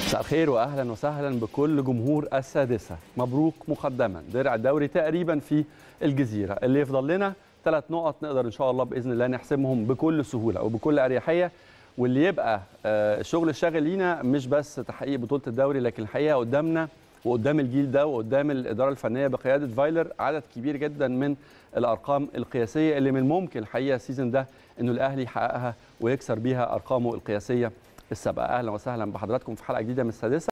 مساء الخير واهلا وسهلا بكل جمهور السادسه مبروك مقدما درع الدوري تقريبا في الجزيره اللي يفضل لنا ثلاث نقط نقدر ان شاء الله باذن الله نحسمهم بكل سهوله وبكل اريحيه واللي يبقى آه، الشغل الشاغل لينا مش بس تحقيق بطوله الدوري لكن الحقيقه قدامنا وقدام الجيل ده وقدام الاداره الفنيه بقياده فايلر عدد كبير جدا من الارقام القياسيه اللي من الممكن الحقيقه السيزون ده انه الاهلي يحققها ويكسر بيها ارقامه القياسيه السابقه اهلا وسهلا بحضراتكم في حلقه جديده من السادسه